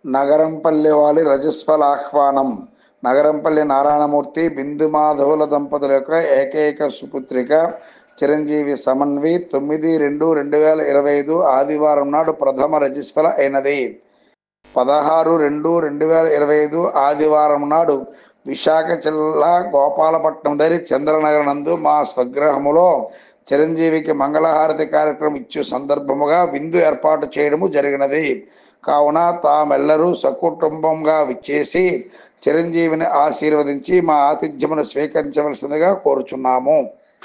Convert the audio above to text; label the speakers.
Speaker 1: నగరంపల్లి వాలి రజస్వల ఆహ్వానం నగరంపల్లి నారాయణమూర్తి బిందు మాధవుల దంపతుల యొక్క ఏకైక సుపుత్రిక చిరంజీవి సమన్వి తొమ్మిది రెండు రెండు వేల ఇరవై ఐదు ఆదివారం నాడు ప్రథమ రజస్వల అయినది పదహారు రెండు రెండు వేల ఇరవై ఐదు ఆదివారం నాడు విశాఖ జిల్లా గోపాలపట్నం దరి చంద్రనగర్ నందు మా స్వగృహములో చిరంజీవికి మంగళహారతి కార్యక్రమం ఇచ్చే సందర్భముగా విందు ఏర్పాటు చేయడము జరిగినది కావున తామెల్లరూ సకుటుంబంగా విచ్చేసి చిరంజీవిని ఆశీర్వదించి మా ఆతిథ్యమును స్వీకరించవలసిందిగా కోరుచున్నాము